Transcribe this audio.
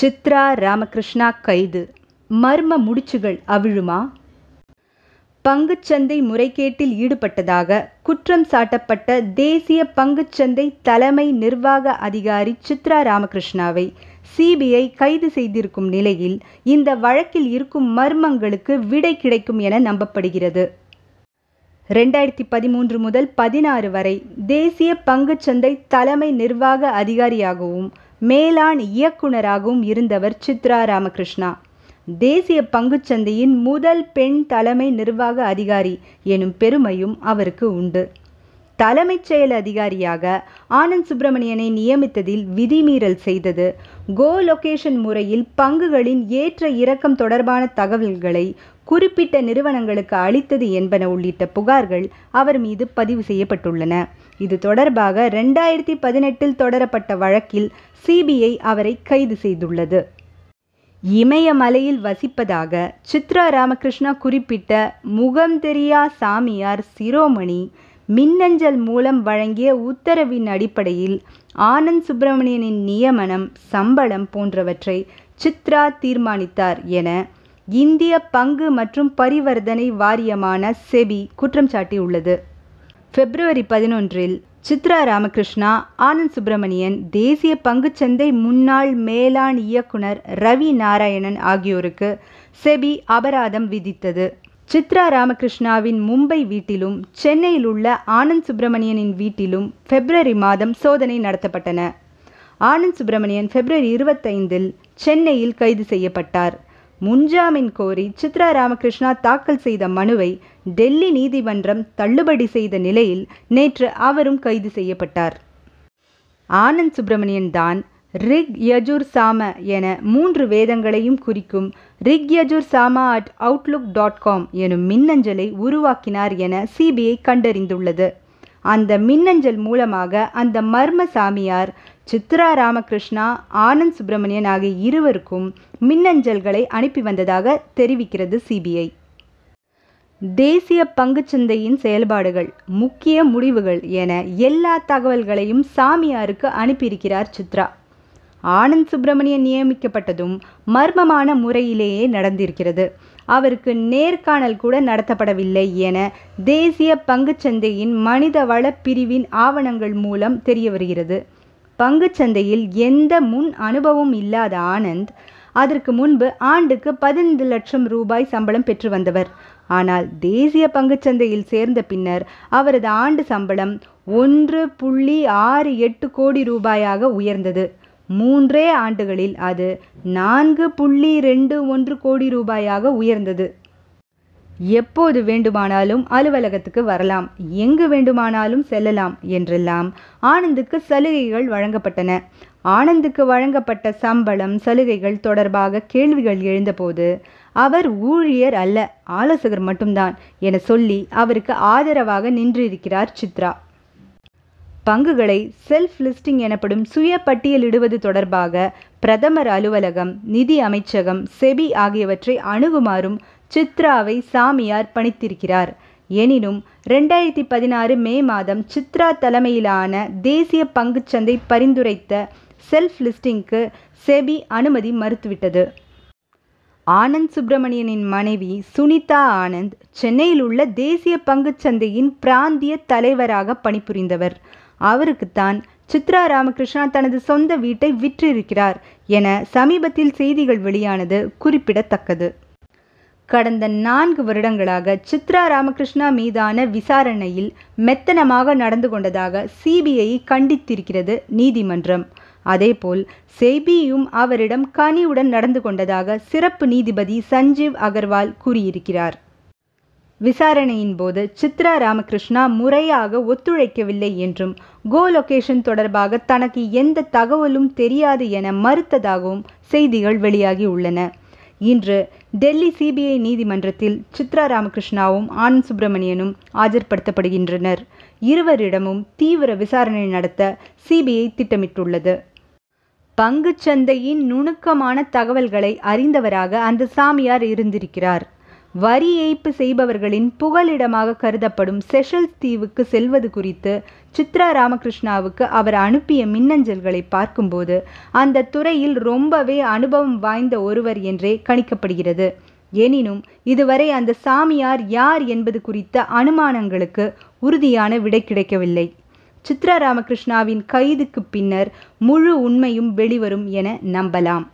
சித்ரா ராமகிருஷ்ணா கைது மர்ம முடிச்சுகள் அவிழுமா பங்குச்சந்தை முறைகேட்டில் ஈடுபட்டதாக குற்றம் சாட்டப்பட்ட தேசிய பங்குச்சந்தை தலைமை நிர்வாக அதிகாரி சித்ரா ராமகிருஷ்ணாவை சிபிஐ கைது செய்திருக்கும் நிலையில் இந்த வழக்கில் இருக்கும் மர்மங்களுக்கு விடை கிடைக்கும் என நம்பப்படுகிறது ரெண்டாயிரத்தி பதிமூன்று முதல் பதினாறு வரை தேசிய பங்குச்சந்தை தலைமை நிர்வாக அதிகாரியாகவும் மேலாண் இயக்குனராகவும் இருந்தவர் சித்ரா ராமகிருஷ்ணா தேசிய பங்குச்சந்தையின் முதல் பெண் தலைமை நிர்வாக அதிகாரி எனும் பெருமையும் அவருக்கு உண்டு தலைமைச் செயல் அதிகாரியாக ஆனந்த் சுப்பிரமணியனை நியமித்ததில் விதிமீறல் செய்தது கோ லொகேஷன் முறையில் பங்குகளின் ஏற்ற இறக்கம் தொடர்பான தகவல்களை குறிப்பிட்ட நிறுவனங்களுக்கு அளித்தது என்பன உள்ளிட்ட புகார்கள் அவர் மீது பதிவு செய்யப்பட்டுள்ளன இது தொடர்பாக ரெண்டாயிரத்தி பதினெட்டில் தொடரப்பட்ட வழக்கில் சிபிஐ அவரை கைது செய்துள்ளது இமயமலையில் வசிப்பதாக சித்ரா ராமகிருஷ்ணா குறிப்பிட்ட முகம் தெரியா சாமியார் சிரோமணி மின்னஞ்சல் மூலம் வழங்கிய உத்தரவின் அடிப்படையில் ஆனந்த் சுப்பிரமணியனின் நியமனம் சம்பளம் போன்றவற்றை சித்ரா தீர்மானித்தார் என இந்திய பங்கு மற்றும் பரிவர்த்தனை வாரியமான செபி குற்றம் சாட்டியுள்ளது பிப்ரவரி பதினொன்றில் சித்ரா ராமகிருஷ்ணா ஆனந்த் சுப்பிரமணியன் தேசிய பங்குச்சந்தை முன்னாள் மேலாண் இயக்குனர் ரவி நாராயணன் ஆகியோருக்கு செபி அபராதம் விதித்தது சித்ரா ராமகிருஷ்ணாவின் மும்பை வீட்டிலும் சென்னையில் உள்ள ஆனந்த் சுப்பிரமணியனின் வீட்டிலும் பிப்ரவரி மாதம் சோதனை நடத்தப்பட்டன ஆனந்த் சுப்பிரமணியன் பிப்ரவரி இருபத்தைந்தில் சென்னையில் கைது செய்யப்பட்டார் முன்ஜாமீன் கோரி சித்ரா ராமகிருஷ்ணா தாக்கல் செய்த மனுவை டெல்லி நீதிமன்றம் தள்ளுபடி செய்த நிலையில் நேற்று அவரும் கைது செய்யப்பட்டார் ஆனந்த் சுப்பிரமணியன் தான் ரிக் யஜுர் சாம என மூன்று வேதங்களையும் குறிக்கும் ரிக் யஜுர் சாமா அட் அவுட்லுக் டாட் காம் எனும் மின்னஞ்சலை உருவாக்கினார் என சிபிஐ கண்டறிந்துள்ளது அந்த மின்னஞ்சல் மூலமாக அந்த மர்ம சாமியார் சித்ரா ராமகிருஷ்ணா ஆனந்த் சுப்பிரமணியன் ஆகிய இருவருக்கும் மின்னஞ்சல்களை அனுப்பி வந்ததாக தெரிவிக்கிறது சிபிஐ தேசிய பங்குச்சந்தையின் செயல்பாடுகள் முக்கிய முடிவுகள் என எல்லா தகவல்களையும் சாமியாருக்கு அனுப்பியிருக்கிறார் சித்ரா ஆனந்த் சுப்பிரமணியன் நியமிக்கப்பட்டதும் மர்மமான முறையிலேயே நடந்திருக்கிறது அவருக்கு நேர்காணல் கூட நடத்தப்படவில்லை என தேசிய பங்குச்சந்தையின் மனிதவள பிரிவின் ஆவணங்கள் மூலம் தெரிய வருகிறது பங்குச்சந்தையில் எந்த முன் அனுபவம் இல்லாத ஆனந்த் அதற்கு முன்பு ஆண்டுக்கு பதினைந்து லட்சம் ரூபாய் சம்பளம் பெற்று வந்தவர் ஆனால் தேசிய பங்குச்சந்தையில் சேர்ந்த பின்னர் அவரது ஆண்டு சம்பளம் ஒன்று புள்ளி ஆறு எட்டு கோடி ரூபாயாக உயர்ந்தது மூன்றே ஆண்டுகளில் அது நான்கு புள்ளி ரெண்டு ஒன்று கோடி ரூபாயாக உயர்ந்தது எப்போது வேண்டுமானாலும் அலுவலகத்துக்கு வரலாம் எங்கு வேண்டுமானாலும் செல்லலாம் என்றெல்லாம் ஆனந்துக்கு சலுகைகள் வழங்கப்பட்டன ஆனந்துக்கு வழங்கப்பட்ட சம்பளம் சலுகைகள் தொடர்பாக கேள்விகள் எழுந்தபோது அவர் ஊழியர் அல்ல ஆலோசகர் மட்டும்தான் என சொல்லி அவருக்கு ஆதரவாக நின்றிருக்கிறார் சித்ரா பங்குகளை செல்ஃப் லிஸ்டிங் எனப்படும் சுய பட்டியலிடுவது தொடர்பாக பிரதமர் அலுவலகம் நிதி அமைச்சகம் செபி ஆகியவற்றை அணுகுமாறும் சித்ராவை சாமியார் பணித்திருக்கிறார் எனினும் ரெண்டாயிரத்தி பதினாறு மே மாதம் சித்ரா தலைமையிலான தேசிய பங்குச்சந்தை பரிந்துரைத்த செல்ஃப் லிஸ்டிங்க்கு செபி அனுமதி மறுத்துவிட்டது ஆனந்த் சுப்பிரமணியனின் மனைவி சுனிதா ஆனந்த் சென்னையில் உள்ள தேசிய பங்குச்சந்தையின் பிராந்திய தலைவராக பணிபுரிந்தவர் அவருக்குத்தான் சித்ரா ராமகிருஷ்ணா தனது சொந்த வீட்டை விற்றிருக்கிறார் என சமீபத்தில் செய்திகள் வெளியானது குறிப்பிடத்தக்கது கடந்த நான்கு வருடங்களாக சித்ரா ராமகிருஷ்ணா மீதான விசாரணையில் மெத்தனமாக நடந்து கொண்டதாக சிபிஐ கண்டித்திருக்கிறது நீதிமன்றம் அதேபோல் செபியும் அவரிடம் கனிவுடன் நடந்து கொண்டதாக சிறப்பு நீதிபதி சஞ்சீவ் அகர்வால் கூறியிருக்கிறார் விசாரணையின் போது சித்ரா ராமகிருஷ்ணா முறையாக ஒத்துழைக்கவில்லை என்றும் கோ லொகேஷன் தொடர்பாக தனக்கு எந்த தகவலும் தெரியாது என மறுத்ததாகவும் செய்திகள் வெளியாகி உள்ளன இன்று டெல்லி சிபிஐ நீதிமன்றத்தில் சித்ரா ராமகிருஷ்ணாவும் ஆனந்த் சுப்பிரமணியனும் ஆஜர்படுத்தப்படுகின்றனர் இருவரிடமும் தீவிர விசாரணை நடத்த சிபிஐ திட்டமிட்டுள்ளது பங்குச்சந்தையின் நுணுக்கமான தகவல்களை அறிந்தவராக அந்த சாமியார் இருந்திருக்கிறார் வரி ஏய்ப்பு செய்பவர்களின் புகலிடமாக கருதப்படும் செஷல்ஸ் தீவுக்கு செல்வது குறித்து சித்ரா ராமகிருஷ்ணாவுக்கு அவர் அனுப்பிய மின்னஞ்சல்களை பார்க்கும்போது அந்த துறையில் ரொம்பவே அனுபவம் வாய்ந்த ஒருவர் என்றே கணிக்கப்படுகிறது எனினும் இதுவரை அந்த சாமியார் யார் என்பது குறித்த அனுமானங்களுக்கு உறுதியான விடை கிடைக்கவில்லை சித்ரா ராமகிருஷ்ணாவின் கைதுக்கு பின்னர் முழு உண்மையும் வெளிவரும் என நம்பலாம்